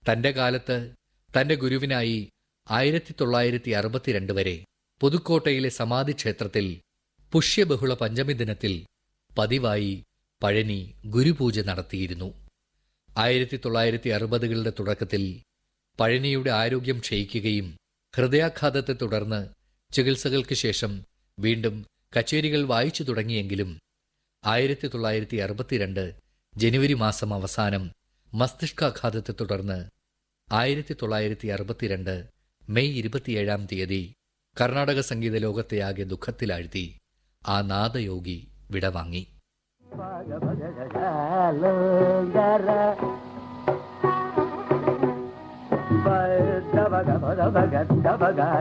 തന്റെ കാലത്ത് തന്റെ ഗുരുവിനായി ആയിരത്തി തൊള്ളായിരത്തി അറുപത്തിരണ്ട് വരെ പുതുക്കോട്ടയിലെ സമാധി ക്ഷേത്രത്തിൽ പുഷ്യബഹുള പഞ്ചമി ദിനത്തിൽ പതിവായി പഴനി ഗുരുപൂജ നടത്തിയിരുന്നു ആയിരത്തി തൊള്ളായിരത്തി അറുപതുകളുടെ തുടക്കത്തിൽ പഴനിയുടെ ആരോഗ്യം ക്ഷയിക്കുകയും ഹൃദയാഘാതത്തെ തുടർന്ന് ചികിത്സകൾക്ക് ശേഷം വീണ്ടും കച്ചേരികൾ വായിച്ചു തുടങ്ങിയെങ്കിലും ആയിരത്തി തൊള്ളായിരത്തി അറുപത്തിരണ്ട് ജനുവരി മാസം അവസാനം മസ്തിഷ്കാഘാതത്തെ തുടർന്ന് ആയിരത്തി തൊള്ളായിരത്തി അറുപത്തിരണ്ട് മെയ് ഇരുപത്തിയേഴാം തീയതി കർണാടക സംഗീത ലോകത്തെയാകെ ദുഃഖത്തിലാഴ്ത്തി ആ നാദയോഗി വിടവാങ്ങി Ba da ba ga ba da ba ga da ba ga